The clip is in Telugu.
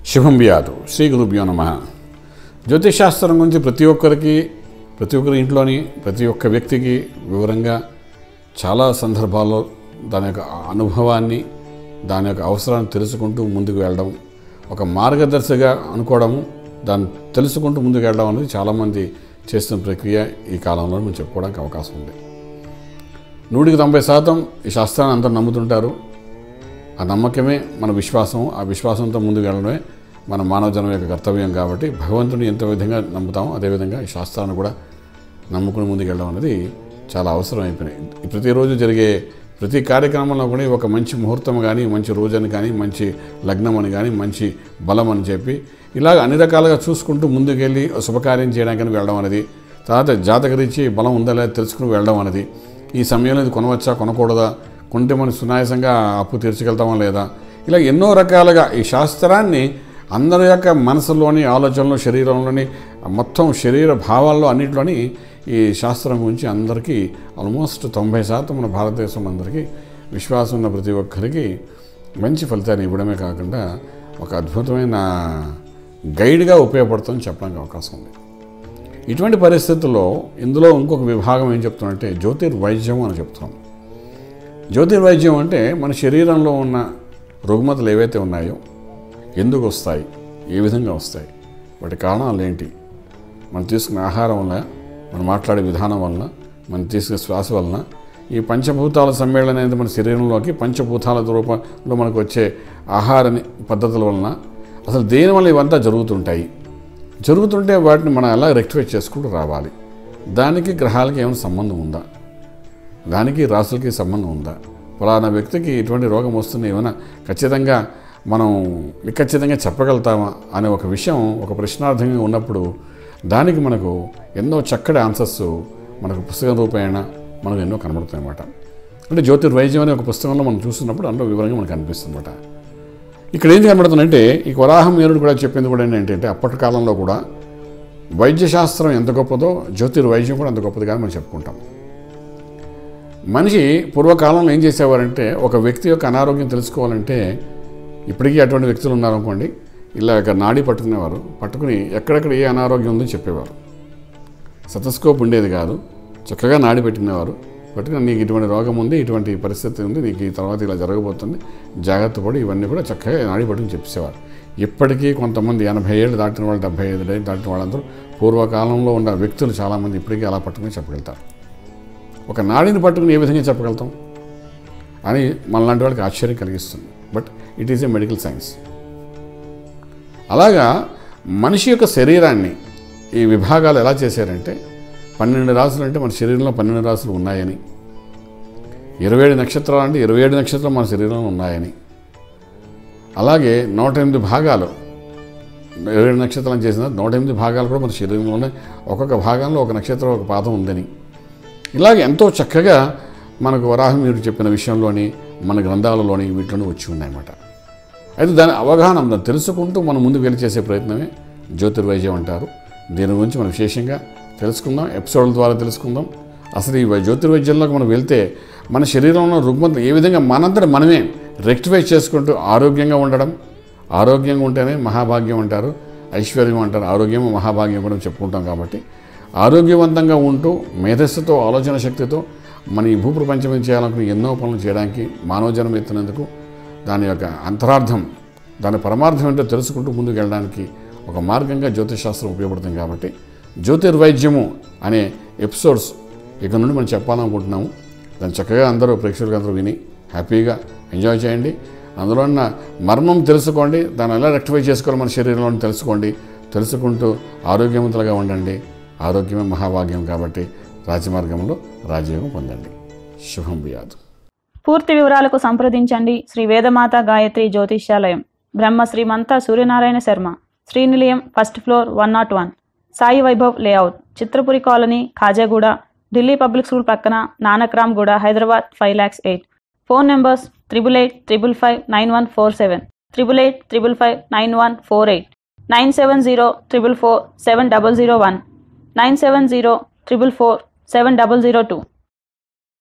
శుభం వ్యాధు శ్రీ గురుభ్యో నమ జ్యోతిషాస్త్రం గురించి ప్రతి ఒక్కరికి ప్రతి ఒక్కరి ఇంట్లోని ప్రతి ఒక్క వ్యక్తికి వివరంగా చాలా సందర్భాల్లో దాని యొక్క అనుభవాన్ని దాని యొక్క అవసరాన్ని తెలుసుకుంటూ ముందుకు వెళ్ళడం ఒక మార్గదర్శిగా అనుకోవడము దాన్ని తెలుసుకుంటూ ముందుకు వెళ్ళడం అనేది చాలామంది చేస్తున్న ప్రక్రియ ఈ కాలంలో మనం చెప్పుకోవడానికి అవకాశం ఉంది నూటికి తొంభై శాతం ఈ శాస్త్రాన్ని అందరూ నమ్ముతుంటారు ఆ నమ్మకమే మన విశ్వాసం ఆ విశ్వాసంతో ముందుకు వెళ్ళడమే మన మానవ జన్మ యొక్క కర్తవ్యం కాబట్టి భగవంతుని ఎంత విధంగా నమ్ముతామో అదేవిధంగా ఈ శాస్త్రాన్ని కూడా నమ్ముకుని ముందుకు వెళ్ళడం అనేది చాలా అవసరం అయిపోయినాయి ప్రతిరోజు జరిగే ప్రతి కార్యక్రమంలో కూడా ఒక మంచి ముహూర్తం కానీ మంచి రోజని కానీ మంచి లగ్నం అని కానీ మంచి బలం అని చెప్పి ఇలాగ అన్ని రకాలుగా చూసుకుంటూ ముందుకెళ్ళి శుభకార్యం చేయడానికి వెళ్ళడం అనేది తర్వాత జాతకరీచి బలం ఉందా లేదా తెలుసుకుని వెళ్ళడం అనేది ఈ సమయంలో ఇది కొనవచ్చా కొనకూడదా కొంటే మనం సునాయాసంగా అప్పు తీర్చగలుగుతామా లేదా ఇలా ఎన్నో రకాలుగా ఈ శాస్త్రాన్ని అందరి యొక్క మనసులోని ఆలోచనలో శరీరంలోని మొత్తం శరీర భావాల్లో అన్నింటిలోని ఈ శాస్త్రం గురించి అందరికీ ఆల్మోస్ట్ తొంభై శాతం మన భారతదేశం అందరికీ విశ్వాసం ఉన్న ప్రతి ఒక్కరికి మంచి ఫలితాన్ని ఇవ్వడమే కాకుండా ఒక అద్భుతమైన గైడ్గా ఉపయోగపడుతుందని చెప్పడానికి అవకాశం ఉంది ఇటువంటి పరిస్థితుల్లో ఇందులో ఇంకొక విభాగం ఏం చెప్తున్నంటే జ్యోతిర్వైద్యం అని చెప్తున్నాం జ్యోతిర్వైద్యం అంటే మన శరీరంలో ఉన్న రుగ్మతలు ఏవైతే ఉన్నాయో ఎందుకు వస్తాయి ఏ విధంగా వస్తాయి వాటి కారణాలు ఏంటి మనం తీసుకునే ఆహారం వల్ల మనం మాట్లాడే విధానం వలన మనం తీసుకునే శ్వాస వలన ఈ పంచభూతాల సమ్మేళనం అనేది మన శరీరంలోకి పంచభూతాల రూపంలో మనకు వచ్చే ఆహార పద్ధతుల వలన అసలు దేనివల్ల ఇవంతా జరుగుతుంటాయి జరుగుతుంటే వాటిని మనం ఎలా రెక్టిఫై చేసుకుంటూ రావాలి దానికి గ్రహాలకి ఏమైనా సంబంధం ఉందా దానికి రాసులకి సంబంధం ఉందా ఫలానా వ్యక్తికి ఇటువంటి రోగం వస్తుంది ఏమైనా ఖచ్చితంగా మనం ఖచ్చితంగా చెప్పగలుగుతామా అనే ఒక విషయం ఒక ప్రశ్నార్థంగా ఉన్నప్పుడు దానికి మనకు ఎన్నో చక్కటి ఆన్సర్స్ మనకు పుస్తకం రూపేణ మనకు ఎన్నో కనబడుతాయి అన్నమాట అంటే జ్యోతిర్వైద్యం అనే ఒక పుస్తకంలో మనం చూస్తున్నప్పుడు అందులో వివరంగా మనకు అనిపిస్తుంది అనమాట ఇక్కడ ఏం కనబడుతుందంటే ఈ వరాహం ఏనుడు కూడా చెప్పింది కూడా ఏంటంటే అప్పటి కాలంలో కూడా వైద్యశాస్త్రం ఎంత గొప్పదో జ్యోతిర్వైద్యం కూడా అంత గొప్పది కానీ మనం చెప్పుకుంటాం మనిషి పూర్వకాలంలో ఏం చేసేవారంటే ఒక వ్యక్తి యొక్క అనారోగ్యం తెలుసుకోవాలంటే ఇప్పటికీ అటువంటి వ్యక్తులు ఉన్నారనుకోండి ఇలా ఇక నాడి పట్టుకునేవారు పట్టుకుని ఎక్కడెక్కడ ఏ అనారోగ్యం ఉందో చెప్పేవారు సతస్కోప్ ఉండేది కాదు చక్కగా నాడి పెట్టుకునేవారు పట్టుకుని నీకు ఇటువంటి రోగం ఉంది ఇటువంటి పరిస్థితి ఉంది నీకు ఈ తర్వాత ఇలా జరగబోతుంది జాగ్రత్త పడి ఇవన్నీ కూడా చక్కగా నాడి పట్టుకుని చెప్పేసేవారు ఇప్పటికీ కొంతమంది ఎనభై ఏళ్ళు దాటిన వాళ్ళు డెబ్బై ఐదు ఏళ్ళు దాటిన వాళ్ళందరూ పూర్వకాలంలో ఉన్న వ్యక్తులు చాలామంది ఇప్పటికీ అలా పట్టుకుని చెప్పగలుగుతారు ఒక నాడిని పట్టుకుని ఏ విధంగా చెప్పగలుగుతాం అని మనలాంటి వాళ్ళకి ఆశ్చర్యం కలిగిస్తుంది but it is a medical science అలాగా మనిషి యొక్క శరీరాన్ని ఈ విభాగాలు ఎలా చేశారంటే పన్నెండు రాసులు అంటే మన శరీరంలో పన్నెండు రాసులు ఉన్నాయని ఇరవై ఏడు నక్షత్రాలు అంటే ఇరవై ఏడు నక్షత్రాలు మన శరీరంలో ఉన్నాయని అలాగే నూట ఎనిమిది భాగాలు ఇరవై ఏడు నక్షత్రాలు చేసిన నూట ఎనిమిది భాగాలు కూడా మన శరీరంలోనే ఒక్కొక్క భాగంలో ఒక నక్షత్రం ఒక పాదం ఉందని ఇలాగ ఎంతో చక్కగా మనకు వరాహం మీరు చెప్పిన విషయంలోని మన గ్రంథాలలోని వీటిలోని వచ్చి ఉన్నాయన్నమాట అయితే దాని అవగాహన దాన్ని తెలుసుకుంటూ మనం ముందుకు వెళ్ళి చేసే ప్రయత్నమే జ్యోతిర్వైద్యం అంటారు దీని గురించి మనం విశేషంగా తెలుసుకుందాం ఎపిసోడ్ల ద్వారా తెలుసుకుందాం అసలు ఈ జ్యోతిర్వైద్యంలోకి మనం వెళ్తే మన శరీరంలో రుగ్మత ఏ విధంగా మనందరం మనమే రెక్టిఫై చేసుకుంటూ ఆరోగ్యంగా ఉండడం ఆరోగ్యంగా ఉంటేనే మహాభాగ్యం అంటారు ఐశ్వర్యం అంటారు ఆరోగ్యం మహాభాగ్యం కూడా చెప్పుకుంటాం కాబట్టి ఆరోగ్యవంతంగా ఉంటూ మేధస్సుతో ఆలోచన శక్తితో మన ఈ భూప్రపంచం మీద చేయాలనుకున్న ఎన్నో పనులు చేయడానికి మానవ జన్మ ఎత్తినందుకు దాని యొక్క అంతరార్థం దాని పరమార్థం ఏంటో తెలుసుకుంటూ ముందుకు వెళ్ళడానికి ఒక మార్గంగా జ్యోతిషశాస్త్రం ఉపయోగపడుతుంది కాబట్టి జ్యోతిర్వైద్యము అనే ఎపిసోడ్స్ ఇక నుండి మనం చెప్పాలనుకుంటున్నాము దాన్ని చక్కగా అందరూ ప్రేక్షకులు అందరూ విని హ్యాపీగా ఎంజాయ్ చేయండి అందులో ఉన్న మర్మం తెలుసుకోండి దాన్ని ఎలా రెక్టిఫై చేసుకోవాలి మన శరీరంలో తెలుసుకోండి తెలుసుకుంటూ ఆరోగ్యవంతులుగా ఉండండి ఆరోగ్యమే మహాభాగ్యం కాబట్టి రాజమార్గంలో రాజయోగం పొందండి శుభం బియాదు పూర్తి వివరాలకు సంప్రదించండి శ్రీ వేదమాత గాయత్రి జ్యోతిష్యాలయం Brahma Srimanta Suryanarayana Sharma Srinilayam first floor one nought one Sai Vaibhav layout Chitrapuri colony Khajaguda Delhi public school పక్కన Nanakramguda Hyderabad five lakhs eight phone numbers triple eight triple five nine one four seven triple eight triple five nine one four eight nine seven zero triple four seven double zero one nine seven zero triple four seven double zero two